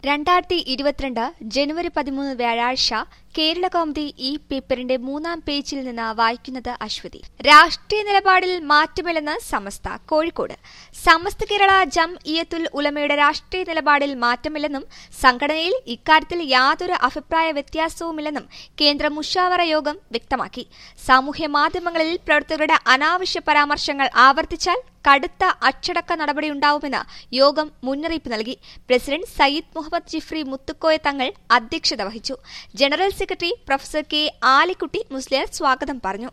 രണ്ടായിരത്തി ഇരുപത്തിരണ്ട് ജനുവരി പതിമൂന്ന് വ്യാഴാഴ്ച കേരള കൗമുദി ഈ പേപ്പറിന്റെ മൂന്നാം പേജിൽ നിന്ന് വായിക്കുന്നത് അശ്വതി രാഷ്ട്രീയ നിലപാടിൽ മാറ്റമില്ലെന്ന് സമസ്ത കോഴിക്കോട് സമസ്ത കേരള ജം ഇയത്തുൽ ഉലമയുടെ രാഷ്ട്രീയ നിലപാടിൽ മാറ്റമില്ലെന്നും സംഘടനയിൽ ഇക്കാര്യത്തിൽ യാതൊരു അഭിപ്രായ വ്യത്യാസവുമില്ലെന്നും കേന്ദ്ര മുഷാവറ യോഗം വ്യക്തമാക്കി സാമൂഹ്യ മാധ്യമങ്ങളിൽ പ്രവർത്തകരുടെ അനാവശ്യ പരാമർശങ്ങൾ ആവർത്തിച്ചാൽ കടുത്ത അച്ചടക്ക നടപടിയുണ്ടാവുമെന്ന് യോഗം മുന്നറിയിപ്പ് നൽകി പ്രസിഡന്റ് സയ്യിദ് മുഹമ്മദ് ജിഫ്രി മുത്തുക്കോയ തങ്ങൾ അധ്യക്ഷത വഹിച്ചു general secretary professor K Alikutty Musliyar സ്വാഗതം പറഞ്ഞു